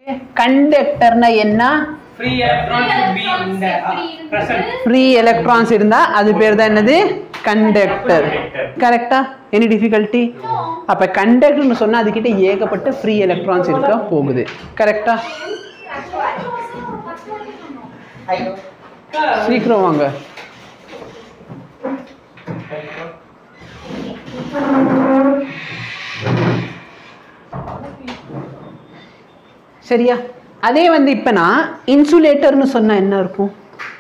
கண்டக்டர்னா என்ன Free electron should be in the uh, present. Free electrons இருந்தா அது பேர் தான் என்னது கண்டக்டர் கரெக்டா எனி டிஃபிகல்ட்டி அப்ப கண்டக்டர்னு சொன்னா அதுக்கிட்ட ஏகப்பட்ட ஃப்ரீ எலக்ட்ரான்ஸ் இருக்க போகுது கரெக்டா சீக்கிரம் வாங்க சரியா அதே வந்து இப்ப நான் இன்சுலேட்டர்னு சொன்னா என்ன இருக்கும்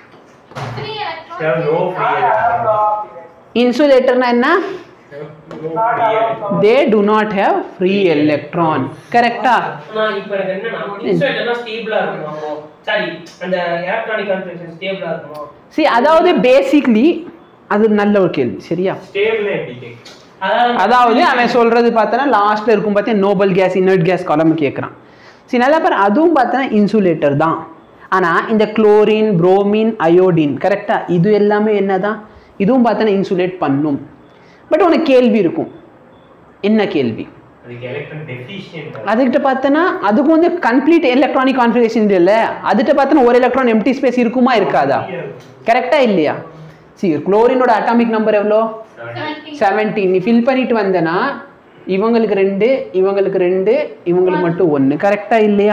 Have no free electron. இன்சுலேட்டர்னா என்ன Have no free electron. They do not have free electron கரெக்டா ஆனா இப்ப எனக்கு என்னன்னா இன்சுலேட்டர்னா ஸ்டேபிளா இருக்கணும் சாரி அந்த எலக்ட்ரானிக் கான்ஃபிகரேஷன் ஸ்டேபிளா இருக்கணும் சி அதாவது பேசிக்லி அது நல்ல ஒரு கேள்வி சரியா Stable and detect. அதாவது அவன் சொல்றது பார்த்தனா லாஸ்ட்ல இருக்கும் பார்த்தா நோபல் கேஸ் இன்னர்ட் கேஸ் காலம் கேட்குறான் சரி நல்லா பாரு அதுவும் பார்த்தா இன்சுலேட்டர் தான் ஆனா இந்த குளோரின் புரோமின் அயோடின் கரெக்டா இது எல்லாமே என்னதான் இதுவும் பார்த்தா இன்சுலேட் பண்ணும் பட் உனக்கு கேள்வி இருக்கும் என்ன கேள்வி அதுக்கு electron deficient. அதுகிட்ட பார்த்தனா அதுக்கு வந்து கம்ப்ளீட் எலக்ட்ரானிக் கான்ஃபிகரேஷன் இல்லை அதுகிட்ட பார்த்தனா ஒரு எலக்ட்ரான் எம்டி ஸ்பேஸ் இருக்குமா இருக்காதா கரெக்டா இல்லையா சரி குளோரினோட அட்டாமிக் நம்பர் எவ்வளோ செவன்டீன் நீ ஃபில் பண்ணிட்டு வந்தனா இவங்களுக்கு ரெண்டு இவங்களுக்கு ரெண்டு இவங்களுக்கு மட்டும் ஒன்று கரெக்டா இல்லையா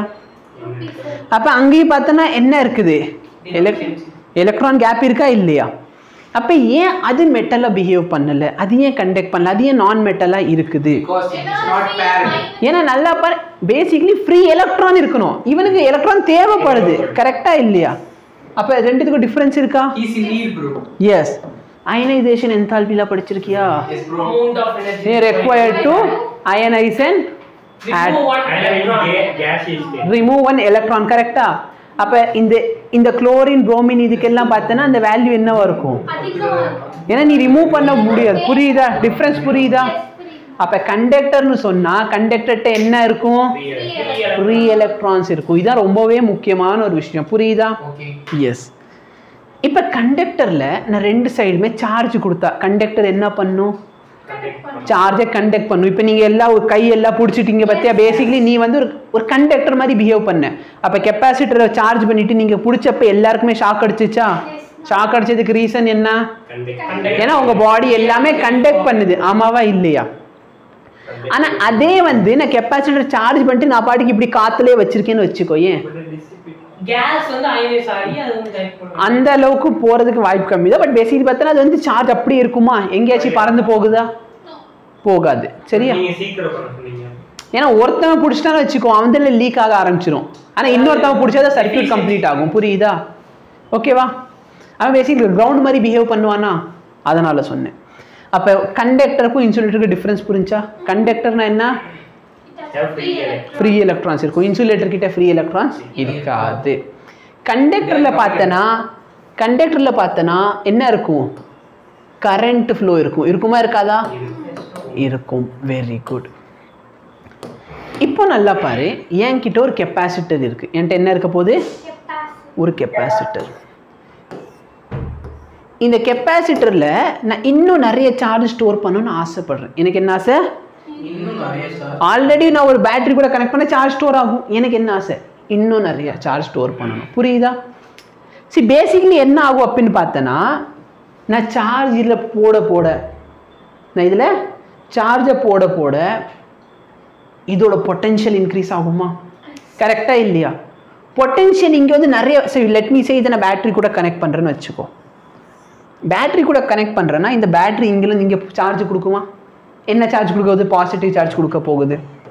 அப்போ அங்கேயும் பார்த்தோன்னா என்ன இருக்குது எலக்ட்ரான் கேப் இருக்கா இல்லையா அப்போ ஏன் அது மெட்டலாக பிஹேவ் பண்ணல அது ஏன் கண்டக்ட் பண்ணல அது ஏன் நான் மெட்டலாக இருக்குது Because it's not parity. ஏன்னா நல்லா பாரு பேசிக்லி ஃப்ரீ எலக்ட்ரான் இருக்கணும் இவனுக்கு எலக்ட்ரான் தேவைப்படுது கரெக்டா இல்லையா அப்போ ரெண்டுத்துக்கும் டிஃப்ரென்ஸ் இருக்கா He's in need, bro. Yes ionization என்தால்பியில் படிச்சிருக்கியா Yes, bro. amount of energy they required to ionize and add remove one And in electron ga- gas is there. remove one electron கரெக்டா அப்ப இந்த இந்த குளோரின் புரோமின் இதுக்கெல்லாம் பார்த்தனா அந்த value என்னவா இருக்கும் ஏன்னா நீ ரிமூவ் பண்ண முடியாது புரியுதா டிஃப்ரென்ஸ் புரியுதா அப்ப கண்டக்டர்னு சொன்னா கண்டக்டர்கிட்ட என்ன இருக்கும் Free electron. ஃப்ரீ எலக்ட்ரான்ஸ் இருக்கும் இதான் ரொம்பவே முக்கியமான ஒரு விஷயம் புரியுதா Okay. எஸ் இப்போ கண்டக்டரில் நான் ரெண்டு சைடுமே சார்ஜ் கொடுத்தா கண்டக்டர் என்ன பண்ணும் சார்ஜை கண்டக்ட் பண்ணும் இப்போ நீங்கள் எல்லாம் ஒரு கை எல்லாம் பிடிச்சிட்டீங்க பார்த்தியா பேசிக்கலி நீ வந்து ஒரு ஒரு கண்டக்டர் மாதிரி பிஹேவ் பண்ண அப்போ கெப்பாசிட்டரை சார்ஜ் பண்ணிட்டு நீங்கள் பிடிச்சப்ப எல்லாருக்குமே ஷாக் அடிச்சிச்சா ஷாக் அடிச்சதுக்கு ரீசன் என்ன Conduct- ஏன்னா உங்கள் பாடி எல்லாமே கண்டக்ட் பண்ணுது ஆமாவா இல்லையா conduct- ஆனால் அதே வந்து நான் கெப்பாசிட்டர் சார்ஜ் பண்ணிட்டு நான் பாட்டுக்கு இப்படி காற்றுலேயே வச்சிருக்கேன்னு வச்சுக்கோ ஏன் கேஸ் வந்து அயனைஸ் ஆகி அது வந்து கனெக்ட் பண்ணும் அந்த அளவுக்கு போறதுக்கு வாய்ப்பு கம்மி தான் பட் பேசிக்கலி பார்த்தா அது வந்து சார்ஜ் அப்படி இருக்குமா எங்கேயாச்சும் பறந்து போகுதா போகாது சரியா நீங்க சீக்கிரம் பண்ண சொன்னீங்க ஏன்னா ஒருத்தவன் பிடிச்சிட்டான்னு வச்சுக்கோ அவன் லீக் ஆக ஆரம்பிச்சிரும் ஆனா இன்னொருத்தவன் பிடிச்சாதான் சர்க்யூட் கம்ப்ளீட் ஆகும் புரியுதா ஓகேவா அவன் பேசிக்கலி கிரவுண்ட் மாதிரி பிஹேவ் பண்ணுவானா அதனால சொன்னேன் அப்போ கண்டக்டருக்கும் இன்சுலேட்டருக்கும் டிஃப்ரென்ஸ் புரிஞ்சா கண்டக்டர்னா என்ன Have free electron. Free electrons இருக்கும் இன்சுலேட்டர் கிட்ட ஃப்ரீ எலக்ட்ரான்ஸ் இருக்காது கண்டக்டர்ல பார்த்தனா கண்டக்டர்ல பார்த்தனா என்ன இருக்கும் கரண்ட் ஃப்ளோ இருக்கும் இருக்குமா இருக்காதா இருக்கும் வெரி குட் இப்போ நல்லா பாரு என்கிட்ட ஒரு கெப்பாசிட்டர் இருக்கு என்கிட்ட என்ன இருக்க போகுது ஒரு கெப்பாசிட்டர் இந்த கெப்பாசிட்டரில் நான் இன்னும் நிறைய சார்ஜ் ஸ்டோர் பண்ணணும்னு ஆசைப்படுறேன் எனக்கு என்ன ஆசை இன்னும் நிறைய sir. ஆல்ரெடி நான் ஒரு பேட்டரி கூட கனெக்ட் பண்ண சார்ஜ் ஸ்டோர் ஆகும் எனக்கு என்ன ஆசை இன்னும் நிறைய சார்ஜ் ஸ்டோர் பண்ணணும் புரியுதா சரி பேசிக்லி என்ன ஆகும் அப்படின்னு பார்த்தேன்னா நான் சார்ஜ் இதில் போட போட நான் இதில் சார்ஜை போட போட இதோட பொட்டென்ஷியல் இன்க்ரீஸ் ஆகுமா கரெக்டாக இல்லையா பொட்டென்ஷியல் இங்கே வந்து நிறைய சரி லெட் மீ சே இதை நான் பேட்டரி கூட கனெக்ட் பண்ணுறேன்னு வச்சுக்கோ பேட்டரி கூட கனெக்ட் பண்ணுறேன்னா இந்த பேட்டரி இங்கேருந்து இங்கே சார்ஜ் கொடுக்குமா என்ன சார்ஜ் கொடுக்க போகுது பாசிட்டிவ் சார்ஜ் கொடுக்க போகுது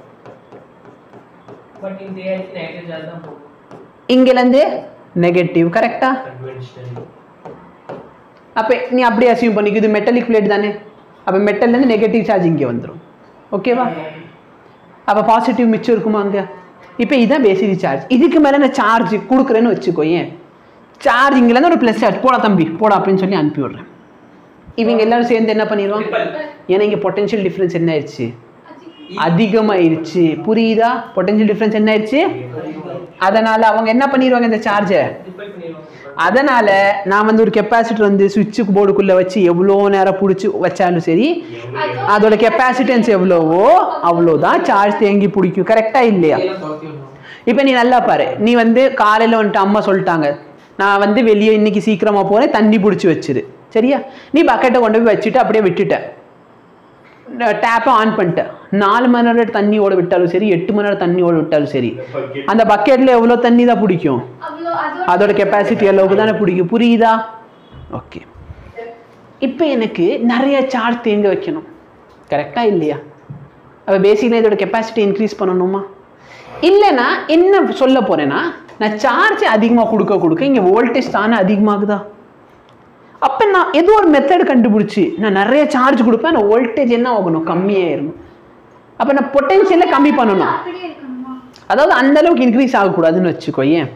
பட் இந்த ஏசி நெகட்டிவ் சார்ஜ் தான் போகும் இங்கேருந்து நெகட்டிவ் கரெக்டா Conventional. அப்போ நீ அப்படியே அசியூம் பண்ணிக்க இது மெட்டலிக் பிளேட் தானே அப்போ மெட்டல்லேருந்து நெகட்டிவ் சார்ஜ் இங்கே வந்துடும் ஓகேவா அப்போ பாசிட்டிவ் மிச்சம் இருக்குமா அங்கே இப்போ இதுதான் பேசிக் சார்ஜ் இதுக்கு மேலே நான் சார்ஜ் கொடுக்குறேன்னு வச்சுக்கோ ஏன் சார்ஜ் இங்கேருந்து ஒரு ப்ளஸ் சார்ஜ் போடா தம்பி போடா அப்படின்னு சொல்லி அனுப்பி விட்றேன் இவங்க எல்லாரும் சேர்ந்து என்ன பண்ணிடுவாங்க ஏன்னா இங்கே பொட்டன்ஷியல் டிஃப்ரென்ஸ் என்ன ஆயிடுச்சு அதிகமாயிருச்சு புரியுதா பொட்டன்ஷியல் டிஃப்ரென்ஸ் என்ன ஆயிடுச்சு அதனால அவங்க என்ன பண்ணிடுவாங்க இந்த சார்ஜை ரிப்பேர் பண்ணிடுவாங்க அதனால நான் வந்து ஒரு கெப்பாசிட்டர் வந்து சுவிட்சு போர்டுக்குள்ள வச்சு எவ்வளோ நேரம் பிடிச்சி வச்சாலும் சரி அதோட கெப்பாசிட்டன்ஸ் எவ்வளவோ அவ்வளோதான் சார்ஜ் தேங்கி பிடிக்கும் கரெக்டா இல்லையா இதெல்லாம் துரத்தி விடணும். இப்போ நீ நல்லா பாரு நீ வந்து காலையில் வந்துட்டு அம்மா சொல்லிட்டாங்க நான் வந்து வெளியே இன்னைக்கு சீக்கிரமா போறேன் தண்ணி பிடிச்சி வச்சிரு சரியா நீ பக்கெட்டை கொண்டு போய் வச்சுட்டு அப்படியே விட்டுட்ட டேப்பை ஆன் பண்ணிட்டேன் நாலு மணி நேரம் தண்ணி ஓட விட்டாலும் சரி எட்டு மணி நேரம் தண்ணி ஓட விட்டாலும் சரி அந்த பக்கெட்ல எவ்வளோ தண்ணி தான் பிடிக்கும் அவ்வளோ அதோட அதோட கெப்பாசிட்டி அளவுக்கு தானே பிடிக்கும் புரியுதா ஓகே இப்போ எனக்கு நிறைய சார்ஜ் தேங்க வைக்கணும் கரெக்டா இல்லையா அப்போ பேசிக்கலாக இதோட கெப்பாசிட்டி இன்க்ரீஸ் பண்ணணுமா இல்லைன்னா என்ன சொல்ல போறேன்னா நான் சார்ஜ் அதிகமாக கொடுக்க கொடுக்க இங்கே வோல்டேஜ் தானே அதிகமாகுதா அப்போ நான் ஏதோ ஒரு மெத்தட் கண்டுபிடிச்சி நான் நிறைய சார்ஜ் கொடுப்பேன் நான் வோல்டேஜ் என்ன ஆகணும் கம்மியாயிடணும் அப்போ நான் பொட்டென்ஷியலை கம்மி பண்ணணும் அப்படியே இருக்கணுமா அதாவது அந்த அளவுக்கு இன்க்ரீஸ் ஆகக்கூடாதுன்னு வச்சுக்கோ ஏன்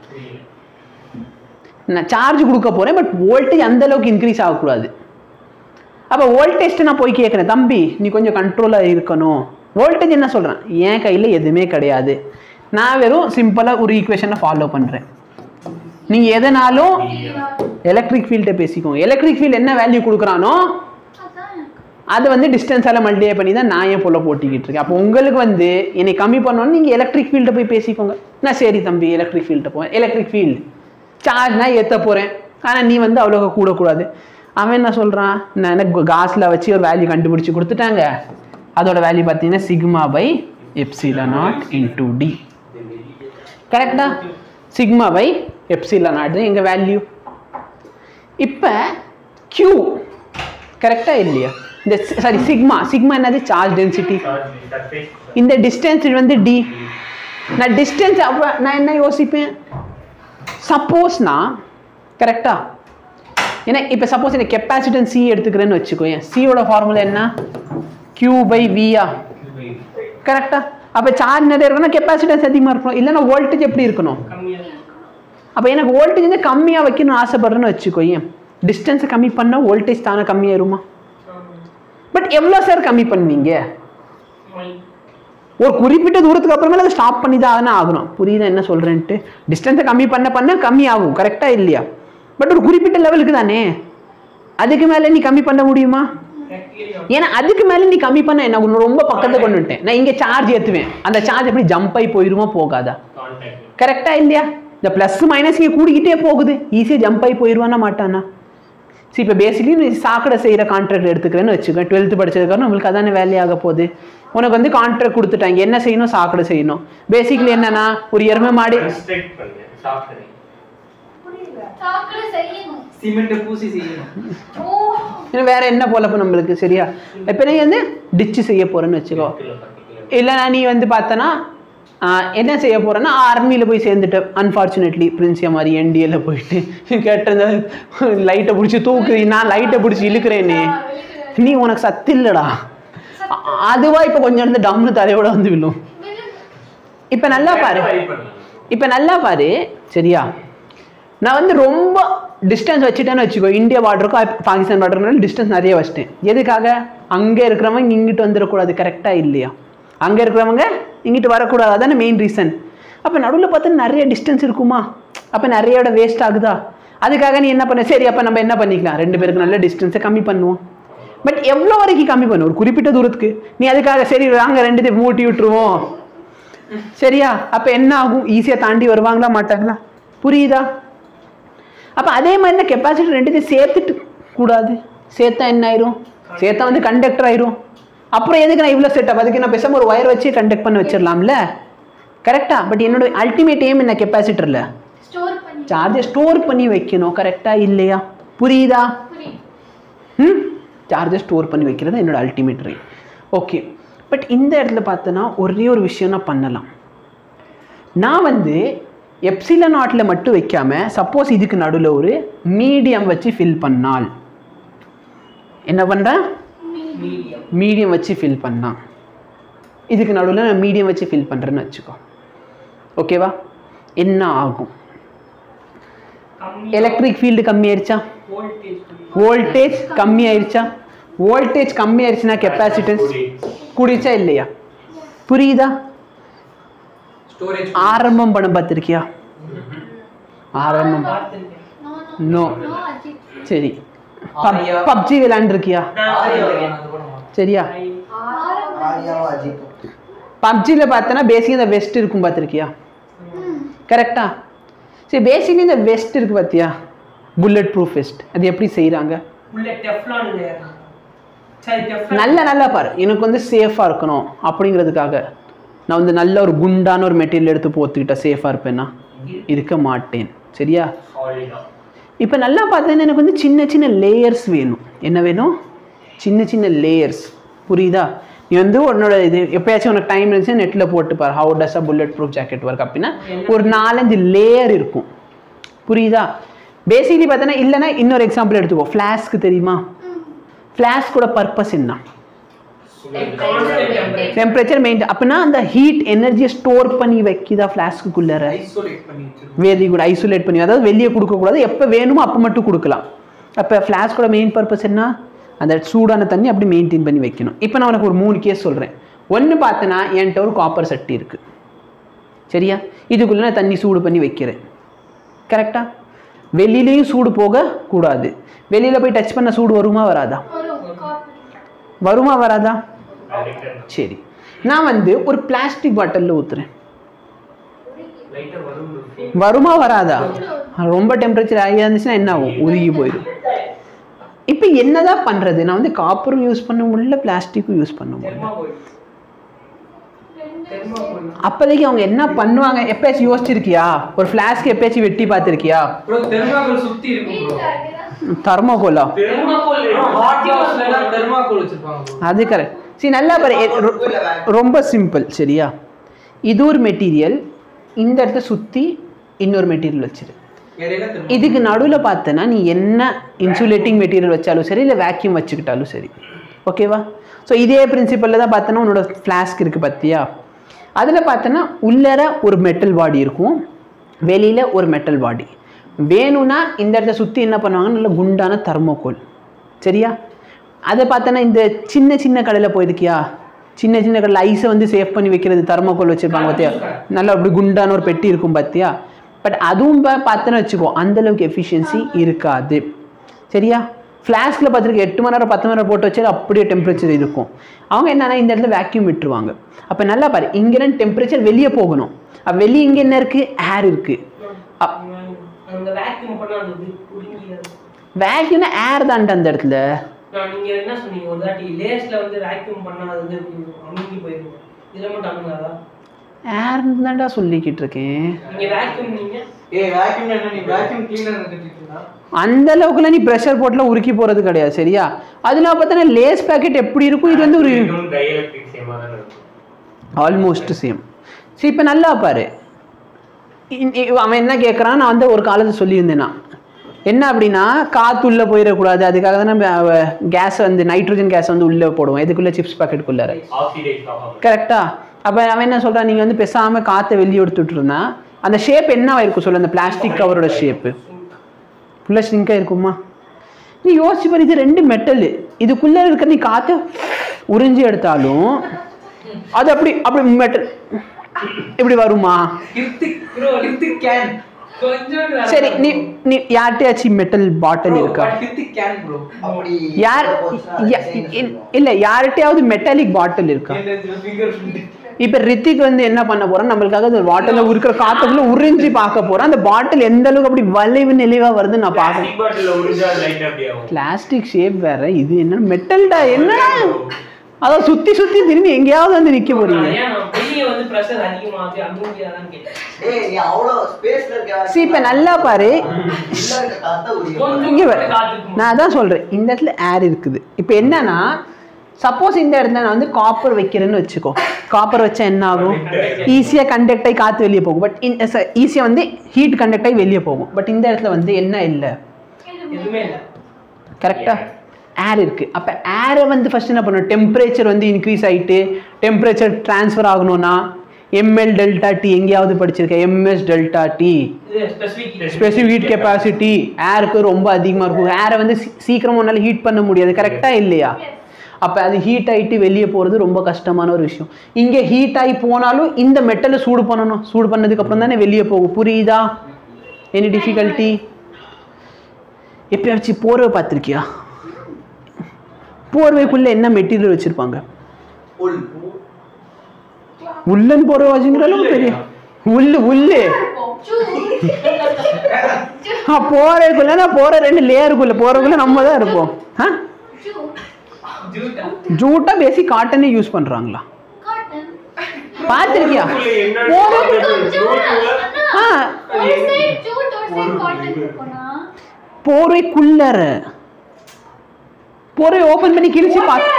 நான் சார்ஜ் கொடுக்க போறேன் பட் வோல்டேஜ் அந்த அளவுக்கு இன்க்ரீஸ் ஆகக்கூடாது அப்போ வோல்டேஜ் நான் போய் கேட்குறேன் தம்பி நீ கொஞ்சம் கண்ட்ரோலாக இருக்கணும் வோல்டேஜ் என்ன சொல்கிறேன் என் கையில் எதுவுமே கிடையாது நான் வெறும் சிம்பிளாக ஒரு ஈக்குவேஷனை ஃபாலோ பண்ணுறேன் நீங்கள் எதனாலும் எலக்ட்ரிக் ஃபீல்டை பேசிக்கோங்க எலக்ட்ரிக் ஃபீல்டு என்ன வேல்யூ கொடுக்குறானோ அதான் எனக்கு அதை வந்து டிஸ்டன்ஸால் மல்டிப்ளை பண்ணி தான் நான் ஏன் போல போட்டிக்கிட்டு இருக்கேன் அப்போ உங்களுக்கு வந்து என்னை கம்மி பண்ணணும்னு நீங்கள் எலக்ட்ரிக் ஃபீல்டை போய் பேசிக்கோங்க நான் சரி தம்பி எலக்ட்ரிக் ஃபீல்டை போவேன் எலக்ட்ரிக் ஃபீல்டு சார்ஜ் நான் ஏற்ற போகிறேன் ஆனால் நீ வந்து அவ்வளோ கூடக்கூடாது அவன் என்ன சொல்கிறான் நான் எனக்கு காஸில் வச்சு ஒரு வேல்யூ கண்டுபிடிச்சி கொடுத்துட்டாங்க அதோட வேல்யூ பார்த்தீங்கன்னா sigma by epsilon naught into d கரெக்டா சிக்மா பை எப்சிலா நாட் தான் எங்கள் வேல்யூ இப்போ Q கரெக்டாக இல்லையா இந்த சாரி சிக்மா சிக்மா என்னது சார்ஜ் டென்சிட்டி இந்த டிஸ்டன்ஸ் வந்து டி நான் டிஸ்டன்ஸ் அப்போ நான் என்ன யோசிப்பேன் சப்போஸ் நான் கரெக்டா ஏன்னா இப்போ சப்போஸ் எனக்கு கெப்பாசிட்டன்ஸ் சி எடுத்துக்கிறேன்னு வச்சுக்கோ ஏன் சியோட ஃபார்முலா என்ன கியூ பை வியா கரெக்டா அப்போ சார்ஜ் நிறைய இருக்கணும் கெப்பாசிட்டன்ஸ் அதிகமாக இருக்கணும் இல்லைன்னா வோல்டேஜ் எப்படி இருக்கணும் கம்மியா இருக்கும். அப்போ எனக்கு வோல்டேஜ் வந்து கம்மியாக வைக்கணும்னு ஆசைப்படுறேன்னு வச்சுக்கோ ஏன் டிஸ்டன்ஸை கம்மி பண்ணால் வோல்டேஜ் தானே கம்மியாயிருமா பட் எவ்வளோ சார் கம்மி பண்ணுவீங்க ஒரு குறிப்பிட்ட தூரத்துக்கு அப்புறமேல அதை ஸ்டாப் பண்ணி தான் தானே ஆகணும் புரியுதா என்ன சொல்கிறேன்ட்டு டிஸ்டன்ஸை கம்மி பண்ண பண்ண கம்மி ஆகும் கரெக்டாக இல்லையா பட் ஒரு குறிப்பிட்ட லெவலுக்கு தானே அதுக்கு மேலே நீ கம்மி பண்ண முடியுமா Practically not. ஏன்னா அதுக்கு மேலே நீ கம்மி பண்ண என்ன உன்னை ரொம்ப பக்கத்தை கொண்டு விட்டேன் நான் இங்கே சார்ஜ் ஏற்றுவேன் அந்த சார்ஜ் எப்படி ஜம்ப் ஆகி போயிருமா போகாதா கான்டாக்ட் கரெக்டா இல்லையா இந்த ப்ளஸ் மைனஸ் இங்கே கூடிக்கிட்டே போகுது ஈஸியாக ஜம்ப் ஆகி போயிடுவானா மாட்டானா சரி இப்போ பேசிக்கலி நீ சாக்கடை செய்கிற கான்ட்ராக்ட் எடுத்துக்கிறேன்னு வச்சுக்கோ டுவெல்த்து படிச்சதுக்கப்புறம் நம்மளுக்கு அதானே வேலையாக போகுது உனக்கு வந்து கான்ட்ராக்ட் கொடுத்துட்டாங்க என்ன செய்யணும் சாக்கடை செய்யணும் பேசிக்கலி என்னன்னா ஒரு எருமை மாடு கன்ஸ்ட்ரக்ட் பண்ணு சாஃப்ட்வேர் சாக்கடை செய்யணும் சிமெண்ட் பூசி செய்யணும் ஓ இன்னும் வேற என்ன பொழப்பு நம்மளுக்கு சரியா இப்போ நீ வந்து டிச்சு செய்ய போறேன்னு வச்சுக்கோ இல்லைனா நீ வந்து பார்த்தனா என்ன செய்ய போறேன்னா ஆர்மியில் போய் சேர்ந்துட்டேன் அன்ஃபார்ச்சுனேட்லி பிரின்சியா மாதிரி என்டிஏல போயிட்டு கேட்டிருந்த லைட்டை பிடிச்சி தூக்கு நான் லைட்டை பிடிச்சி இழுக்கிறேனே நீ உனக்கு சத்து இல்லடா அ- அதுவா இப்போ கொஞ்சம் இருந்து டம்னு தலையோட வந்து விழும் இப்போ நல்லா பாரு இப்போ நல்லா பாரு சரியா நான் வந்து ரொம்ப டிஸ்டன்ஸ் வச்சுட்டேன்னு வச்சுக்கோ இந்தியா பார்டருக்கும் பாகிஸ்தான் பார்டருக்கும் டிஸ்டன்ஸ் நிறைய வச்சிட்டேன் எதுக்காக அங்கே இருக்கிறவங்க இங்கிட்டு வந்துடக்கூடாது கரெக்டாக இல்லையா அங்கே இருக்கிறவங்க இங்கிட்டு வரக்கூடாது அதானே மெயின் ரீசன் அப்போ நடுவில் பார்த்தா நிறைய டிஸ்டன்ஸ் இருக்குமா அப்போ நிறையோட வேஸ்ட் ஆகுதா அதுக்காக நீ என்ன பண்ண சரி அப்போ நம்ம என்ன பண்ணிக்கலாம் ரெண்டு பேருக்கு நல்ல டிஸ்டன்ஸை கம்மி பண்ணுவோம் பட் எவ்வளோ வரைக்கும் கம்மி பண்ணுவோம் ஒரு குறிப்பிட்ட தூரத்துக்கு நீ அதுக்காக சரி வாங்க ரெண்டு மூட்டி விட்டுருவோம் சரியா அப்போ என்ன ஆகும் ஈஸியாக தாண்டி வருவாங்களா மாட்டாங்களா புரியுதா அப்போ அதே மாதிரி தான் கெப்பாசிட்டி ரெண்டுத்தையும் சேர்த்துட்டு கூடாது சேர்த்தா என்ன ஆயிரும் சேர்த்தா வந்து கண்டக்டர் ஆயிரும் அப்புறம் எதுக்கு நான் இவ்வளோ செட்டப் அதுக்கு நான் பேசாம ஒரு ஒயர் வச்சு கண்டக்ட் பண்ண வச்சிடலாம்ல கரெக்டா பட் என்னோட அல்டிமேட் எய்ம் என்ன கெப்பாசிட்டரில் ஸ்டோர் பண்ணி சார்ஜை ஸ்டோர் பண்ணி வைக்கணும் கரெக்டா இல்லையா புரியுதா புரியுது ம் சார்ஜை ஸ்டோர் பண்ணி வைக்கிறது என்னோட அல்டிமேட் ரேட் ஓகே பட் இந்த இடத்துல பார்த்தோன்னா ஒரே ஒரு விஷயம் நான் பண்ணலாம் நான் வந்து எப்சில நாட்டில் மட்டும் வைக்காம சப்போஸ் இதுக்கு நடுவில் ஒரு மீடியம் வச்சு ஃபில் பண்ணால் என்ன பண்ணுறேன் மீடியம் மீடியம் வச்சு ஃபில் பண்ணால் இதுக்கு நடுவில் நான் மீடியம் வச்சு ஃபில் பண்ணுறேன்னு வச்சுக்கோ ஓகேவா என்ன ஆகும் எலக்ட்ரிக் ஃபீல்டு கம்மியாயிருச்சா வோல்டேஜ் வோல்டேஜ் கம்மி ஆயிருச்சா வோல்டேஜ் கம்மி ஆயிருச்சுன்னா கெப்பாசிட்டன்ஸ் குடிச்சா இல்லையா புரியுதா ஸ்டோரேஜ் ஆரம்பம் படம் பார்த்துருக்கியா ஆரம்பம் பார்த்துருக்கேன் நோ நோ நோ அஜித் சரி ஆரியா. பப்ஜி விளையாண்டுருக்கியா நான் சரியா ஆரம்பம் பப்ஜியில் பார்த்தனா பேசிக் இந்த வெஸ்ட் இருக்கும் பார்த்துருக்கியா கரெக்டா சரி பேசிக்கலி இந்த வெஸ்ட் இருக்கு பார்த்தியா புல்லட் ப்ரூஃப் வெஸ்ட் அது எப்படி செய்கிறாங்க உள்ள டெஃப்லான் லேயர் சரி டெஃப்லான் நல்ல நல்லா பாரு எனக்கு வந்து சேஃபாக இருக்கணும் அப்படிங்கிறதுக்காக நான் வந்து நல்ல ஒரு குண்டான ஒரு மெட்டீரியல் எடுத்து போத்துக்கிட்டா சேஃபாக இருப்பேன்னா இருக்க மாட்டேன் சரியா சாலிடா இப்போ நல்லா பார்த்தீங்கன்னா எனக்கு வந்து சின்ன சின்ன லேயர்ஸ் வேணும் என்ன வேணும் சின்ன சின்ன லேயர்ஸ் புரியுதா நீ வந்து உன்னோட இது எப்பயாச்சும் உனக்கு டைம் இருந்துச்சு நெட்டில் போட்டு பாரு how does a bulletproof jacket work அப்படின்னா ஒரு நாலஞ்சு லேயர் இருக்கும் புரியுதா பேசிக்கலி பார்த்தோன்னா இல்லைன்னா இன்னொரு எக்ஸாம்பிள் எடுத்துக்கோ ஃப்ளாஸ்க்கு தெரியுமா ஃப்ளாஸ்கோட பர்பஸ் என்ன கான்ஸ்டன்ட் டெம்பரேச்சர் டெம்பரேச்சர் மெயின் அப்படின்னா அந்த ஹீட் எனர்ஜியை ஸ்டோர் பண்ணி வைக்குதா ஃப்ளாஸ்க்குள்ளார ஐசோலேட் பண்ணி வச்சிருக்கோம் வெரி குட் ஐசோலேட் பண்ணி அதாவது வெளியே கொடுக்கக்கூடாது எப்போ வேணுமோ அப்போ மட்டும் கொடுக்கலாம் அப்போ ஃப்ளாஸ்கோட மெயின் பர்பஸ் என்ன அந்த சூடான தண்ணி அப்படி மெயின்டைன் பண்ணி வைக்கணும் இப்போ நான் உனக்கு ஒரு மூணு கேஸ் சொல்கிறேன் ஒன்று பார்த்தனா என்கிட்ட ஒரு காப்பர் சட்டி இருக்குது சரியா இதுக்குள்ளே நான் தண்ணி சூடு பண்ணி வைக்கிறேன் கரெக்டா வெளியிலையும் சூடு போக கூடாது வெளியில் போய் டச் பண்ண சூடு வருமா வராதா வரும் காப்பி வருமா வராதா டைரக்டர் சரி நான் வந்து ஒரு பிளாஸ்டிக் பாட்டிலில் ஊற்றுறேன் லைட்டா வரும் வருமா வராதா ரொம்ப டெம்பரேச்சர் ஆகி இருந்துச்சுன்னா என்ன ஆகும் உருகி போயிடும் இப்போ என்னதான் பண்றது நான் வந்து காப்பரும் யூஸ் பண்ண முடியல பிளாஸ்டிக்கும் யூஸ் பண்ண முடியல தெர்மாகோல் ரெண்டு தெர்மாகோல் அப்போதைக்கு அவங்க என்ன பண்ணுவாங்க எப்பயாச்சும் யோசிச்சிருக்கியா ஒரு ஃப்ளாஸ்க்கு எப்பயாச்சும் வெட்டி பார்த்துருக்கியா ப்ரோ தெர்மாகோல் சுத்தி இருக்கும் ப்ரோ வீட்ல அங்கதான் தர்மோகோலா தெர்மாகோல் ஹாட் ஹவுஸ்ல எல்லாம் தெர்மாகோல் வச்சிருப்பாங்க ப்ரோ அது கரெக்ட் சரி நல்லா பாரு எ- ரொ- ரொம்ப சிம்பிள் சரியா இது ஒரு மெட்டீரியல் இந்த இடத்த சுற்றி இன்னொரு மெட்டீரியல் வச்சிரு இடையில தெர்மா இதுக்கு நடுவில் பார்த்தனா நீ என்ன இன்சுலேட்டிங் மெட்டீரியல் வச்சாலும் சரி இல்லை வேக்யூம் வச்சுக்கிட்டாலும் சரி ஓகேவா ஸோ இதே பிரின்சிபலில் தான் பார்த்தோன்னா உன்னோட ஃப்ளாஸ்க் இருக்குது பார்த்தியா அதில் பார்த்தோன்னா உள்ளர ஒரு மெட்டல் பாடி இருக்கும் வெளியில் ஒரு மெட்டல் பாடி வேணும்னா இந்த இடத்த சுற்றி என்ன பண்ணுவாங்க நல்ல குண்டான தர்மோகோல் சரியா அதை பார்த்தோன்னா இந்த சின்ன சின்ன கடையில் போயிருக்கியா சின்ன சின்ன கடையில் ஐஸை வந்து சேவ் பண்ணி வைக்கிறது தர்மோகோல் வச்சுருப்பாங்க பார்த்தியா நல்லா அப்படி குண்டான ஒரு பெட்டி இருக்கும் பார்த்தியா பட் அதுவும் பா- பார்த்தோன்னு வச்சுக்கோ அந்தளவுக்கு எஃபிஷியன்சி இருக்காது சரியா ஃப்ளாஸ்கில் பார்த்துருக்கு எட்டு மணி நேரம் பத்து மணி நேரம் போட்டு வச்சாலும் அப்படியே டெம்பரேச்சர் இருக்கும் அவங்க என்னன்னா இந்த இடத்துல வேக்யூம் விட்டுருவாங்க அப்போ நல்லா பாரு இங்கேருந்து டெம்பரேச்சர் வெளியே போகணும் அப்போ வெளியே இங்கே என்ன இருக்குது ஏர் இருக்குது அந்த வேக்யூம் பண்ணா அந்த இது புடுங்கி வேக்யூம்னா ஏர் தான்டா அந்த இடத்துல நான் நீங்க என்ன சொன்னீங்க ஒரு தாட்டி லேஸ்ல வந்து வேக்யூம் பண்ணா அது வந்து அமுங்கி போயிருங்க இதுல மட்டும் அமுங்காதா ஏர் தான்டா சொல்லிக்கிட்டு இருக்கேன் நீங்க வேக்யூம் நீங்க ஏய் வேக்யூம் என்ன நீ வேக்யூம் கிளீனர் கட்டிட்டு இருந்தா அந்த அளவுக்குலாம் நீ ப்ரெஷர் போட்டுலாம் உருக்கி போகிறது கிடையாது சரியா அதில் பார்த்தோன்னா லேஸ் பேக்கெட் எப்படி இருக்கும் இது வந்து ஒரு டைஎலக்ட்ரிக் சேமா தானே இருக்கும் ஆல்மோஸ்ட் சேம் சரி இப்போ நல்லா பாரு இ- இ- அவன் என்ன கேட்குறான் நான் வந்து ஒரு காலத்தில் சொல்லியிருந்தேன் நான் என்ன அப்படின்னா காற்று உள்ளே போயிடக்கூடாது அதுக்காக தான் நம்ம கேஸ் வந்து நைட்ரஜன் கேஸ் வந்து உள்ளே போடுவோம் இதுக்குள்ளே சிப்ஸ் பாக்கெட்டுக்குள்ளார ஆக்சிடைஸ் ஆகாம கரெக்டா அப்போ அவன் என்ன சொல்கிறான் நீங்கள் வந்து பேசாமல் காற்றை வெளியே எடுத்துட்டு இருந்தா அந்த ஷேப் என்னவா இருக்கும் சொல்லு அந்த பிளாஸ்டிக் கவரோட ஷேப்பு ஃபுல்லாக ஸ்ட்ரிங்காக இருக்குமா நீ யோசிச்சு பாரு இது ரெண்டு மெட்டலு இதுக்குள்ளே இருக்கிற நீ காற்றை உறிஞ்சி எடுத்தாலும் அது அப்படி அப்படி மெட்டல் இப்படி வருமா கிருத்திக் ப்ரோ கிருத்திக் கேன் கொஞ்சம் சரி நீ நீ யார்கிட்டயாச்சும் மெட்டல் பாட்டில் இருக்கா கிருத்திக் கேன் ப்ரோ அப்படி யார் யா- இ- இல்ல யார்கிட்டயாவது மெட்டாலிக் பாட்டில் இருக்கா ஃபிங்கர் பிரிண்ட் இப்ப ரித்திக் வந்து என்ன பண்ண போறான் நம்மளுக்காக அந்த பாட்டில இருக்கிற காத்துக்குள்ள உறிஞ்சி பார்க்க போறான் அந்த பாட்டில் எந்த அளவுக்கு அப்படி வளைவு நெளிவா வருதுன்னு நான் பார்க்கணும் பிளாஸ்டிக் பாட்டில் உறிஞ்சா லைட் அப்படி ஆகும் பிளாஸ்டிக் ஷேப் வேற இது என்ன மெட்டல்டா என்ன அதான் சுத்தி சுத்தி திரும்பி எங்கேயாவது வந்து நிக்க போறீங்க ஏன் நான் வெளியே வந்து ப்ரெஷர் அதிகமாகுது அமுங்கியாதான்னு கேட்டேன் ஏய் நீ அவ்வளவு ஸ்பேஸ்ல இருக்க சரி இப்ப நல்லா பாரு உள்ள இருக்க காத்த உரிய கொஞ்சம் இங்க கூட பாரு. காத்துக்குமா நான் அதான் சொல்றேன் இந்த இடத்துல ஏர் இருக்குது இப்போ என்னன்னா சப்போஸ் இந்த இடத்துல நான் வந்து காப்பர் வைக்கிறேன்னு வச்சுக்கோ காப்பர் வச்சா என்ன ஆகும் ஈஸியாக கண்டக்ட் ஆகி காற்று வெளியே போகும் பட் ஈஸியாக வந்து ஹீட் கண்டக்ட் ஆகி வெளியே போகும் பட் இந்த இடத்துல வந்து என்ன இல்லை எதுவுமே இல்லை கரெக்டாக ஏர் இருக்குது அப்போ ஏரை வந்து ஃபர்ஸ்ட் என்ன பண்ணணும் டெம்பரேச்சர் வந்து இன்க்ரீஸ் ஆகிட்டு டெம்பரேச்சர் ட்ரான்ஸ்ஃபர் ஆகணும்னா எம்எல் டெல்டா டி எங்கேயாவது படிச்சிருக்கேன் எம்எஸ் டெல்டா டி இது ஸ்பெசிஃபிக் ஸ்பெசிஃபிக் ஹீட் கெப்பாசிட்டி ஏருக்கு ரொம்ப அதிகமாக இருக்கும் ஏரை வந்து சீ- சீக்கிரமா உன்னால ஹீட் பண்ண முடியாது கரெக்டாக இல்லையா அப்போ அது ஹீட் ஆகிட்டு வெளியே போகிறது ரொம்ப கஷ்டமான ஒரு விஷயம் இங்கே ஹீட் ஆகி போனாலும் இந்த மெட்டலை சூடு பண்ணணும் சூடு பண்ணதுக்கு அப்புறம் தானே வெளியே போகும் புரியுதா எனி டிஃபிகல்ட்டி எப்பயாச்சும் போர்வை பார்த்துருக்கியா போர்வைக்குள்ளே என்ன மெட்டீரியல் வச்சுருப்பாங்க உள் உள்ளன் போர்வை வச்சுங்கிற அளவுக்கு பெரிய உள்ளு உள்ளு ஆ, போறதுக்குள்ள நான் போற ரெண்டு லேயருக்குள்ள போறதுக்குள்ள நம்ம தான் இருப்போம் ஆ ஜூட்டா ஜூட்டா பேசி காட்டனே யூஸ் பண்றாங்களா காட்டன் பார்த்திருக்கியா என்ன ஆ ஒரு சைடு ஜூட் ஒரு சைடு காட்டன் இருக்கும்னா போர்வைக்குள்ளற போர்வை ஓபன் பண்ணி கிழிச்சு பார்த்து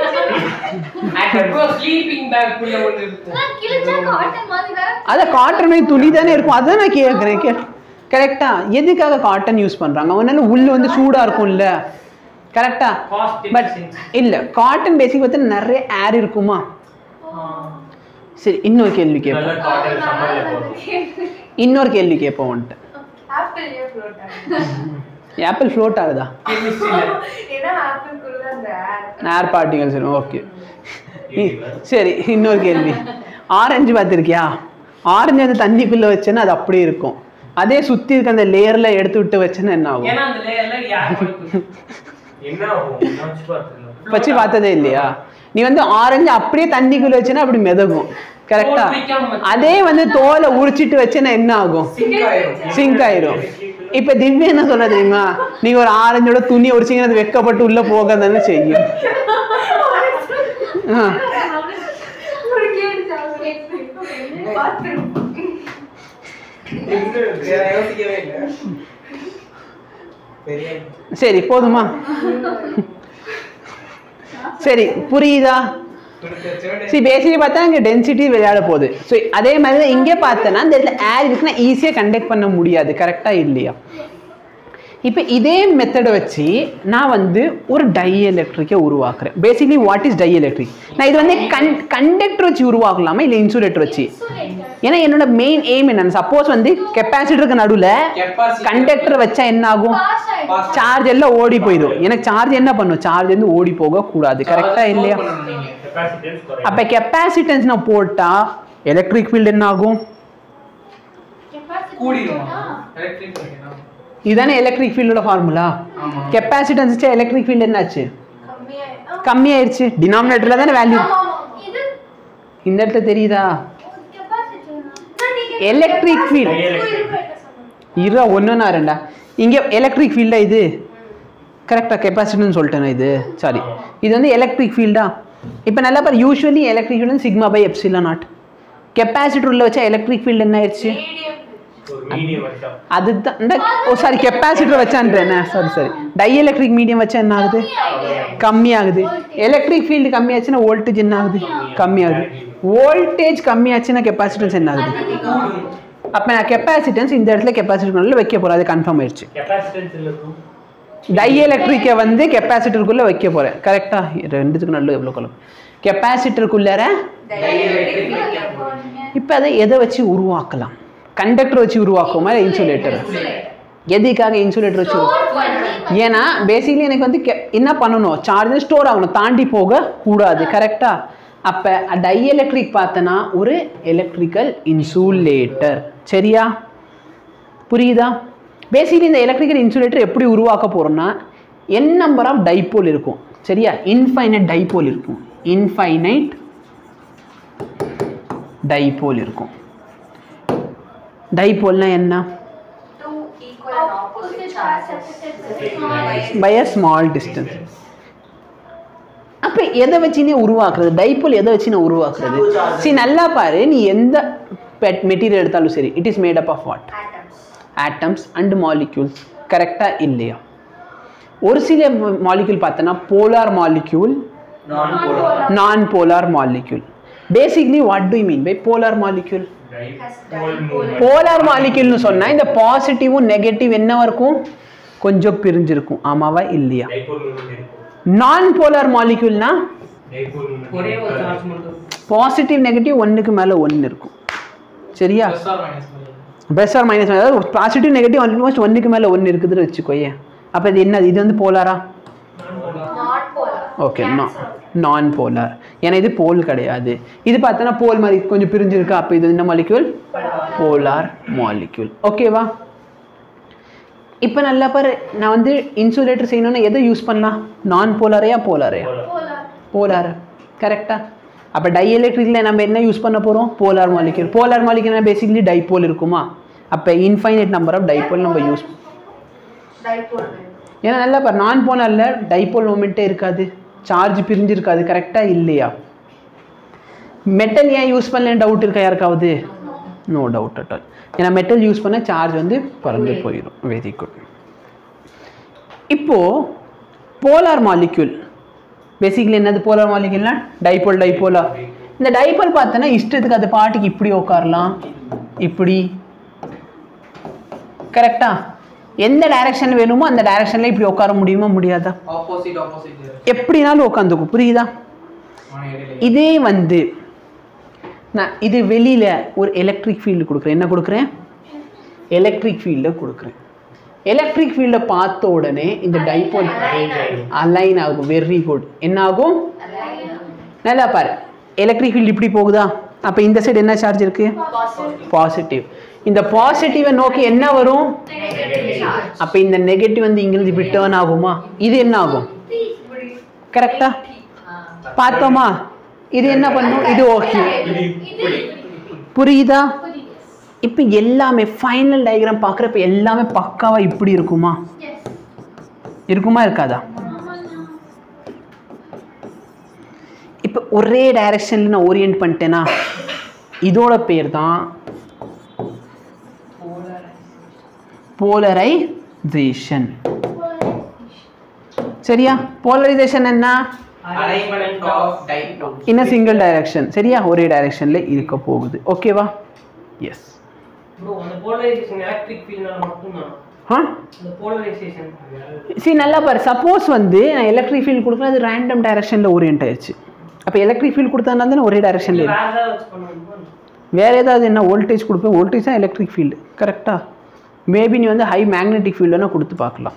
ப்ரோ ஸ்லீப்பிங் பேக் குள்ள ஒன்னு இருக்கும் நான் கிழிச்சா காட்டன் மாதிரி வேற அத காட்டன் துணி தானே இருக்கும் அதான் நான் கேட்குறேன் கே கரெக்டா எதுக்காக காட்டன் யூஸ் பண்றாங்க அவனால உள்ள வந்து சூடா இருக்கும்ல கரெக்டா Cost பட் efficiency. இல்ல காட்டன் பேசிக் பார்த்து நிறைய ஏர் இருக்குமா சரி இன்னொரு கேள்வி நல்ல கேட்போம் காட்டன் சம்மர்ல போடும் இன்னொரு கேள்வி கேட்போம் வந்துட்டு ஆப்பிள் ஏன் ஃப்ளோட் ஆகுது ஆப்பிள் ஃப்ளோட் ஆகுதா ஏன்னா ஆப்பிள்குள்ள அந்த air ஏர் பார்ட்டிகல்ஸ் ஓகே சரி இன்னொரு கேள்வி ஆரஞ்சு பார்த்துருக்கியா ஆரஞ்சு அந்த தண்ணிக்குள்ள வச்சேன்னா அது அப்படியே இருக்கும் அதே சுத்தி இருக்க அந்த லேயர்ல எடுத்து விட்டு வச்சேன்னா என்ன ஆகும் ஏன்னா அந்த லேயர்ல யார் கொடுக்கும் என்ன ஆகும் நினைச்சு பார்த்துக்கலாம் வச்சு பார்த்ததே இல்லையா நீ வந்து ஆரஞ்சு அப்படியே தண்ணிக்குள்ள வச்சேன்னா அப்படி மிதக்கும் கரெக்டா தோல் வைக்காம வச்சு. அதே வந்து தோலை உரிச்சிட்டு வச்சேன்னா என்ன ஆகும் சிங்க் ஆயிரும் சிங்க் ஆயிரும் இப்ப திவ்யா என்ன சொல்ல தெரியுமா நீங்க ஒரு ஆரஞ்சோட துணி உரிச்சீங்கன்னா அது வெக்கப்பட்டு உள்ள போக தானே செய்யும் ஆ. ஒரு கேடு சாப்பிடுறேன் பாத்துருக்கோம் வேற யோசிக்கவே இல்லை பெரிய சரி போதுமா சரி புரியுதா கொடுத்த சரி பேசிக்கலி பார்த்தா இங்கே டென்சிட்டி விளையாட போகுது ஸோ அதே மாதிரி தான் இங்கே பார்த்தேன்னா இந்த இடத்துல ஏர் இருக்குன்னா ஈஸியாக கண்டக்ட் பண்ண முடியாது கரெக்டாக இல்லையா இப்போ இதே மெத்தடை வச்சு நான் வந்து ஒரு டை எலக்ட்ரிக்கை உருவாக்குறேன் basically what is dielectric நான் இது வந்து கன் கண்டக்டர் வச்சு உருவாக்கலாமா இல்லை இன்சுலேட்டர் வச்சு ஏன்னா என்னோட மெயின் எய்ம் என்ன சப்போஸ் வந்து கெப்பாசிட்டருக்கு நடுவில் Capacitor. கண்டக்டர் வச்சா என்ன ஆகும் பாஸ் ஆயிடும் சார்ஜ் எல்லாம் ஓடி போயிடும் எனக்கு சார்ஜ் என்ன பண்ணும் சார்ஜ் வந்து ஓடி போக கூடாது கரெக்டா இல்லையா கெப்பாசிட்டன்ஸ் குறையும் அப்ப கெப்பாசிட்டன்ஸ் நான் போட்டா எலக்ட்ரிக் ஃபீல்டு என்ன ஆகும் கூடிடுமா எலக்ட்ரிக் ஓகேனா இதுதானே எலக்ட்ரிக் ஃபீல்டோட ஃபார்முலா ஆமா கெப்பாசிட்டன்ஸ் எலக்ட்ரிக் ஃபீல்டு என்னாச்சு கம்மியா கம்மியாயிருச்சு டினாமினேட்டர்ல தானே வேல்யூ இது இந்த இடத்துல தெரியுதா கெபாசிட்டர் எலக்ட்ரிக் ஃபீல்ட் இருபா ஒன்றுனா ரெண்டா இங்கே எலக்ட்ரிக் ஃபீல்டா இது கரெக்டாக கெப்பாசிட்டின்னு சொல்லிட்டேனா இது சாரி இது வந்து எலக்ட்ரிக் ஃபீல்டா இப்போ நல்லா பாரு usually electric field sigma by epsilon naught capacitor உள்ள வச்சா எலக்ட்ரிக் ஃபீல்டு என்ன ஆயிடுச்சு ஒரு மீடியம் வச்சா அதுதான் இந்த ஓ சாரி கெப்பாசிட்டர் வச்சான்றேன் sorry sorry dielectric medium வச்சா என்ன ஆகுது கம்மியாகுது எலக்ட்ரிக் ஃபீல்டு கம்மியாச்சுன்னா வோல்டேஜ் என்ன ஆகுது கம்மியாகுது வோல்டேஜ் கம்மியாச்சுன்னா கெப்பாசிட்டன்ஸ் என்ன ஆகுது அப்போ நான் கெப்பாசிட்டன்ஸ் இந்த இடத்துல கெப்பாசிட்டர் வைக்க போகிறேன் அது கன்ஃபார்ம் ஆயிடுச்சு கெப்பாசிட்டன்ஸ் இருக்கும் டை எலக்ட்ரிக்கை வந்து கெப்பாசிட்டருக்குள்ளே வைக்க போகிறேன் கரெக்டாக ரெண்டுத்துக்கு நல்ல எவ்வளோ கலம் கெப்பாசிட்டருக்குள்ளார இப்போ அதை எதை வச்சு உருவாக்கலாம் கண்டக்டர் வச்சு உருவாக்குமா இல்லை இன்சுலேட்டர் எதுக்காக இன்சுலேட்டர் வச்சு உருவா- ஏன்னா பேசிக்கலி எனக்கு வந்து கெ- என்ன பண்ணணும் சார்ஜ் ஸ்டோர் ஆகணும் தாண்டி போக கூடாது கரெக்டா அப்போ டை எலக்ட்ரிக் பார்த்தனா ஒரு எலக்ட்ரிக்கல் இன்சுலேட்டர் சரியா புரியுதா பேசிக்கலி இந்த எலக்ட்ரிக்கல் இன்சுலேட்டர் எப்படி உருவாக்க போகிறோம்னா என் நம்பர் ஆஃப் டைபோல் இருக்கும் சரியா இன்ஃபைனைட் டைபோல் இருக்கும் இன்ஃபைனைட் டைபோல் இருக்கும் டைபோல்னா என்ன two equal and opposite charges by a small distance அப்போ எதை வச்சுனே உருவாக்குறது டைபோல் எதை வச்சு நான் உருவாக்குறது சரி நல்லா பாரு நீ எந்த பெட் மெட்டீரியல் எடுத்தாலும் சரி it is made up of what atoms atoms and molecules கரெக்டாக இல்லையா ஒரு சில மாலிக்யூல் பார்த்தோன்னா போலார் மாலிக்யூல் நான் போலாம் non polar molecule basically what do mean by polar molecule dipole movement polar மாலிக்யூல்னு சொன்னா இந்த பாசிட்டிவும் நெகட்டிவ் என்னவா இருக்கும் கொஞ்சம் பிரிஞ்சிருக்கும் ஆமாவா இல்லையா டைபோல் மூவ்மெண்ட் இருக்கும் நான் போலார் மாலிக்யூல்னா டைபோல் மூவ்மெண்ட் ஒரே ஒரு சார்ஜ் மட்டும் பாசிட்டிவ் நெகட்டிவ் ஒன்றுக்கு மேலே ஒன்று இருக்கும் சரியா plus or minus plus or minus அதாவது பாசிட்டிவ் நெகட்டிவ் ஆல்மோஸ்ட் ஒன்றுக்கு மேலே ஒன்று இருக்குதுன்னு வச்சுக்கோயே அப்போ இது என்ன இது வந்து போலாரா not polar okay non polar ஏன்னா இது போல் கிடையாது இது பார்த்தோன்னா போல் மாதிரி கொஞ்சம் பிரிஞ்சிருக்கு அப்போ இது என்ன மாலிக்யூல் போலார் மாலிக்யூல் ஓகேவா இப்போ நல்லா பாரு நான் வந்து இன்சுலேட்டர் செய்யணும்னா எதை யூஸ் பண்ணலாம் நான் போலாரையா போலாரையா போலார் கரெக்டா அப்போ டைஎலக்ட்ரிக்கில் நம்ம என்ன யூஸ் பண்ண போகிறோம் polar molecule polar molecule basically dipole இருக்குமா அப்போ இன்ஃபைனைட் நம்பர் ஆஃப் டைபோல் நம்ம யூஸ் டைப்போல் ஏன்னா நல்லா இப்போ நான் போனால டைபோல் மூமெண்ட்டே இருக்காது சார்ஜ் பிரிஞ்சிருக்காது கரெக்டாக இல்லையா மெட்டல் ஏன் யூஸ் பண்ணலன்னு டவுட் இருக்கா யாருக்காவது நோ டவுட் அட் ஆல் ஏன்னா மெட்டல் யூஸ் பண்ண சார்ஜ் வந்து பறந்து போயிடும் வெரி குட் இப்போது போலார் மாலிக்யூல் பேசிக்கலி என்னது போலார் மாலிக்யூல்னா டைபோல் டைபோலா இந்த டைபோல் பார்த்தோன்னா இஷ்டத்துக்கு அது பாட்டுக்கு இப்படி உட்காரலாம் இப்படி கரெக்டா எந்த டைரக்ஷன் வேணுமோ அந்த டைரக்ஷனில் இப்படி உட்கார முடியுமா முடியாதா ஆப்போசிட் ஆப்போசிட் எப்படினாலும் உட்காந்துக்கும் புரியுதா ஆனா இடையில இதே வந்து நான் இது வெளியில் ஒரு எலக்ட்ரிக் ஃபீல்டு கொடுக்குறேன் என்ன கொடுக்குறேன் எலக்ட்ரிக் ஃபீல்டை கொடுக்குறேன் எலக்ட்ரிக் ஃபீல்டை பார்த்த உடனே இந்த டைபோல் அலைன் ஆகும் வெரி குட் என்ன ஆகும் நல்லா பாரு எலக்ட்ரிக் ஃபீல்டு இப்படி போகுதா அப்போ இந்த சைடு என்ன சார்ஜ் இருக்கு பாசிட்டிவ் இந்த பாசிட்டிவை நோக்கி என்ன வரும் அப்போ இந்த நெகட்டிவ் வந்து இங்கிருந்து இப்படி டேர்ன் ஆகுமா இது என்ன ஆகும் கரெக்டா பார்த்தோமா இது என்ன பண்ணும் இது ஓகே புரியுதா இப்போ எல்லாமே ஃபைனல் டயக்ராம் பார்க்குறப்ப எல்லாமே பக்காவா இப்படி இருக்குமா இருக்குமா இருக்காதா இப்போ ஒரே டைரக்ஷனில் நான் ஓரியன்ட் பண்ணிட்டேனா இதோட பேர் தான் போலரைசேஷன் சரியா போலரைசேஷன் என்ன alignment of dipole in single direction சரியா ஒரே டைரக்ஷனில் இருக்க போகுது ஓகேவா எஸ் ப்ரோ அந்த போலரைசேஷன் எலக்ட்ரிக் ஃபீல்ட்னால மட்டும்தான் ஆ அந்த போலரைசேஷன் சரி நல்லா பாரு சப்போஸ் வந்து நான் எலக்ட்ரிக் ஃபீல்ட் கொடுக்குறேன் அது ரேண்டம் டைரக்ஷனில் ஓரியன்ட் ஆயிடுச்சு அப்போ எலக்ட்ரிக் ஃபீல்ட் கொடுத்ததுனால தானே ஒரே டைரக்ஷனில் வேற ஏதாவது வச்சு பண்ணுவோமா வேறு ஏதாவது என்ன வோல்டேஜ் கொடுப்பேன் வோல்டேஜ் தான் எலக்ட்ரிக் ஃபீல்டு கரெக்டாக மேபி நீ வந்து ஹை மேக்னெட்டிக் ஃபீல்டுனா கொடுத்து பார்க்கலாம்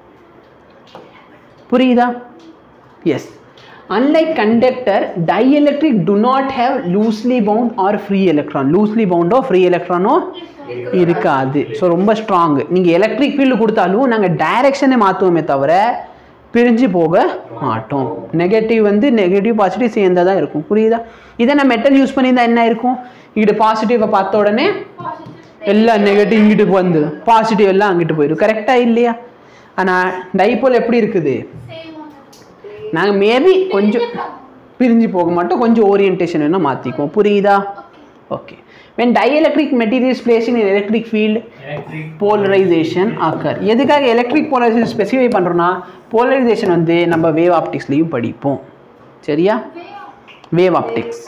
புரியுதா yes unlike conductor dielectric do not have loosely bound or free electron loosely bound or free electron ஓ இருக்காது ஸோ ரொம்ப ஸ்ட்ராங் நீங்கள் எலக்ட்ரிக் ஃபீல்டு கொடுத்தாலும் நாங்கள் டைரக்ஷனை மாற்றுவோமே தவிர பிரிஞ்சு போக மாட்டோம் நெகட்டிவ் வந்து நெகட்டிவ் பாசிட்டிவ் சேர்ந்தா தான் இருக்கும் புரியுதா இதை நான் மெட்டல் யூஸ் பண்ணியிருந்தா என்ன இருக்கும் இங்கிட்டு பாசிட்டிவை பார்த்த உடனே எல்லாம் நெகட்டிவ் இங்கிட்டு வந்து பாசிட்டிவ் எல்லாம் அங்கிட்டு போயிடும் கரெக்டாக இல்லையா ஆனால் டைபோல் எப்படி இருக்குது நாங்கள் மேபி கொஞ்சம் பிரிஞ்சு போக மாட்டோம் கொஞ்சம் ஓரியன்டேஷன் வேணால் மாற்றிக்குவோம் புரியுதா okay when dielectric material is placed in an electric field electric polarisation occur எதுக்காக எலக்ட்ரிக் போலரைசேஷன் ஸ்பெசிஃபை பண்ணுறோன்னா போலரைசேஷன் வந்து நம்ம வேவ் ஆப்டிக்ஸ்லேயும் படிப்போம் சரியா வேவ் ஆப்டிக்ஸ்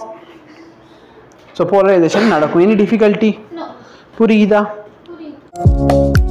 ஸோ போலரைசேஷன் நடக்கும் எனி டிஃபிகல்ட்டி No. புரியுதா புரியுது